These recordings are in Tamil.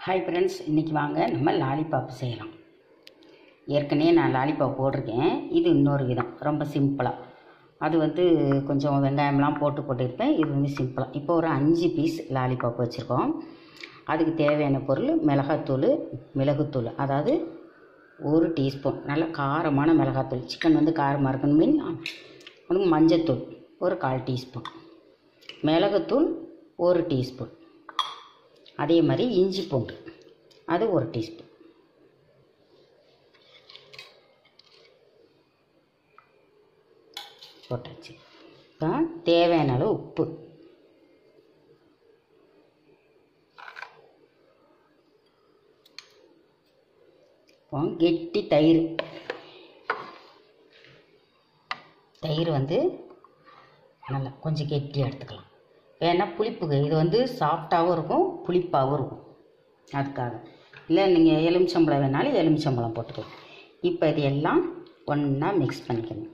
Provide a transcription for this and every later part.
ஹாய் ஃப்ரெண்ட்ஸ் இன்றைக்கி வாங்க நம்ம லாலிபாப் செய்யலாம் ஏற்கனவே நான் லாலிபாப் போட்டிருக்கேன் இது இன்னொரு விதம் ரொம்ப சிம்பிளாக அது வந்து கொஞ்சம் வெங்காயம்லாம் போட்டு போட்டிருப்பேன் இது வந்து சிம்பிளாக இப்போ ஒரு அஞ்சு பீஸ் லாலிபாப் வச்சுருக்கோம் அதுக்கு தேவையான பொருள் மிளகாத்தூள் மிளகுத்தூள் அதாவது ஒரு டீஸ்பூன் நல்ல காரமான மிளகாத்தூள் சிக்கன் வந்து காரமாக இருக்கணும் மீன் அதுக்கு மஞ்சத்தூள் ஒரு கால் டீஸ்பூன் மிளகுத்தூள் ஒரு டீஸ்பூன் அதே மாதிரி இஞ்சி பூண்டு அது ஒரு டீஸ்பூன் போட்டாச்சு இப்போ தேவையான அளவு உப்பு இப்போ கெட்டி தயிர் தயிர் வந்து நல்லா கொஞ்சம் கெட்டியாக எடுத்துக்கலாம் ஏன்னா புளிப்புக்கு இது வந்து சாஃப்டாகவும் இருக்கும் புளிப்பாகவும் இருக்கும் அதுக்காக இல்லை நீங்கள் எலுமிச்சம்பழம் வேணாலும் எலுமிச்சம்பழம் போட்டுக்கலாம் இப்போ இது எல்லாம் ஒன்றா மிக்ஸ் பண்ணிக்கணும்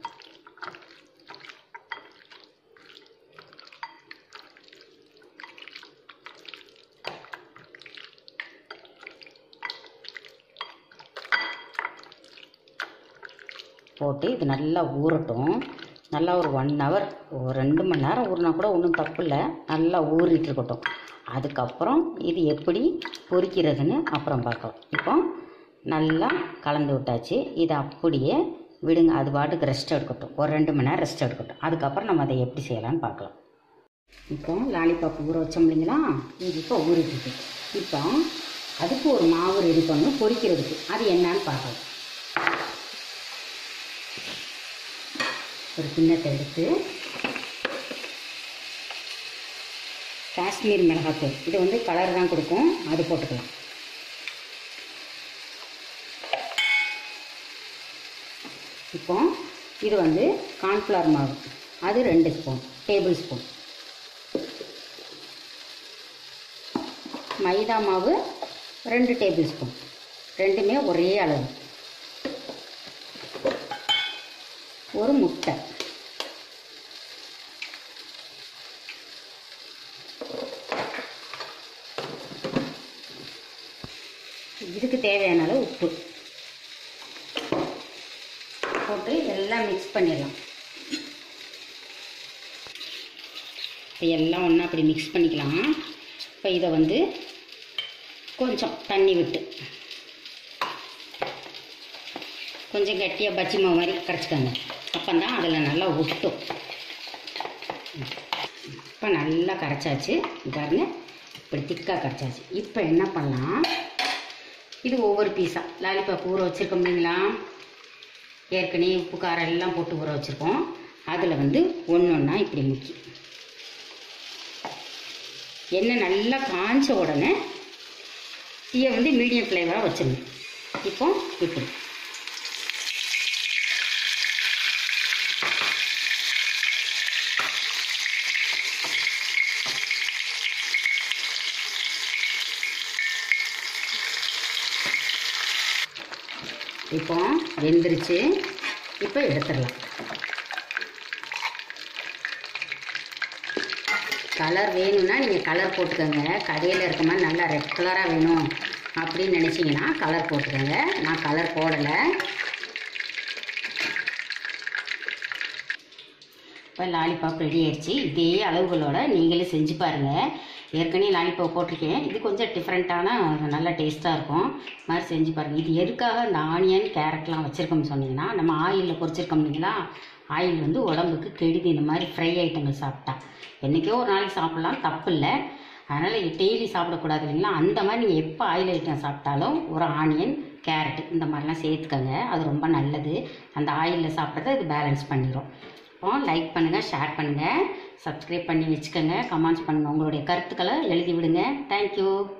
போட்டு இது நல்லா ஊறட்டும் நல்லா ஒரு ஒன் ஹவர் ஒரு ரெண்டு மணி நேரம் ஊறினா கூட ஒன்றும் தப்பு இல்லை நல்லா ஊறிட்டு இருக்கட்டும் அதுக்கப்புறம் இது எப்படி பொரிக்கிறதுன்னு அப்புறம் பார்க்கலாம் இப்போ நல்லா கலந்து விட்டாச்சு இதை அப்படியே விடுங்க அது பாட்டுக்கு ரெஸ்ட் எடுக்கட்டும் ஒரு ரெண்டு மணி நேரம் ரெஸ்ட் எடுக்கட்டும் அதுக்கப்புறம் நம்ம அதை எப்படி செய்யலாம்னு பார்க்கலாம் இப்போ லாலிபாப் ஊற வச்சோம் இல்லைங்களா இது இப்போ ஊறிட்டு இப்போ அதுக்கு ஒரு மாவு ரெடி பண்ணணும் பொரிக்கிறதுக்கு அது என்னன்னு பார்க்கலாம் ஒரு கிண்ணத்தை எடுத்து காஷ்மீர் மிளகாத்தூள் இது வந்து கலர் தான் கொடுக்கும் அது போட்டுக்கலாம் இப்போ இது வந்து கார்ன்ஃப்ளவர் மாவு அது ரெண்டு ஸ்பூன் டேபிள் ஸ்பூன் மைதா மாவு ரெண்டு டேபிள் ஸ்பூன் ரெண்டுமே ஒரே அளவு ஒரு முட்டை இதுக்கு தேவையான அளவு உப்பு போட்டு எல்லாம் மிக்ஸ் பண்ணிடலாம் இப்போ எல்லாம் ஒன்றா அப்படி மிக்ஸ் பண்ணிக்கலாம் இப்போ இதை வந்து கொஞ்சம் தண்ணி விட்டு கொஞ்சம் கட்டியாக பச்சி மாவு மாதிரி கரைச்சிக்கோங்க அப்போ தான் அதில் நல்லா ஒட்டும் இப்போ நல்லா கரைச்சாச்சு பாருங்க இப்படி திக்காக கரைச்சாச்சு இப்போ என்ன பண்ணலாம் இது ஒவ்வொரு பீஸாக லாலிபாப் ஊற வச்சுருக்கோம் இல்லைங்களா ஏற்கனவே உப்பு காரம் எல்லாம் போட்டு ஊற வச்சுருக்கோம் அதில் வந்து ஒன்று ஒன்றா இப்படி முக்கி எண்ணெய் நல்லா காஞ்ச உடனே தீயை வந்து மீடியம் ஃப்ளேவராக வச்சிடணும் இப்போ இப்படி இப்போ வெந்துருச்சு இப்போ எடுத்துடலாம் கலர் வேணும்னா நீங்கள் கலர் போட்டுக்கோங்க கடையில் இருக்க மாதிரி நல்லா ரெட் கலராக வேணும் அப்படின்னு நினச்சிங்கன்னா கலர் போட்டுக்கோங்க நான் கலர் போடலை இப்போ லாலிபாப் ரெடி ஆயிடுச்சு இதே அளவுகளோட நீங்களே செஞ்சு பாருங்கள் ஏற்கனவே லாலிபாப் போட்டிருக்கேன் இது கொஞ்சம் டிஃப்ரெண்ட்டான நல்ல டேஸ்ட்டாக இருக்கும் இது மாதிரி செஞ்சு பாருங்கள் இது எதுக்காக இந்த ஆனியன் கேரட்லாம் வச்சுருக்கோம்னு சொன்னீங்கன்னா நம்ம ஆயிலில் பொரிச்சிருக்கோம் இல்லைங்களா ஆயில் வந்து உடம்புக்கு கெடுதி இந்த மாதிரி ஃப்ரை ஐட்டங்கள் சாப்பிட்டா என்றைக்கோ ஒரு நாளைக்கு சாப்பிட்லாம் தப்பு இல்லை அதனால் டெய்லி சாப்பிடக்கூடாது இல்லைங்களா அந்த மாதிரி நீங்கள் எப்போ ஆயில் ஐட்டம் சாப்பிட்டாலும் ஒரு ஆனியன் கேரட் இந்த மாதிரிலாம் சேர்த்துக்கோங்க அது ரொம்ப நல்லது அந்த ஆயிலில் சாப்பிட்றத இது பேலன்ஸ் பண்ணிடும் இப்போ லைக் பண்ணுங்கள் ஷேர் பண்ணுங்கள் சப்ஸ்கிரைப் பண்ணி வச்சுக்கோங்க கமெண்ட்ஸ் பண்ணுங்கள் உங்களுடைய கருத்துக்களை எழுதி விடுங்க தேங்க்யூ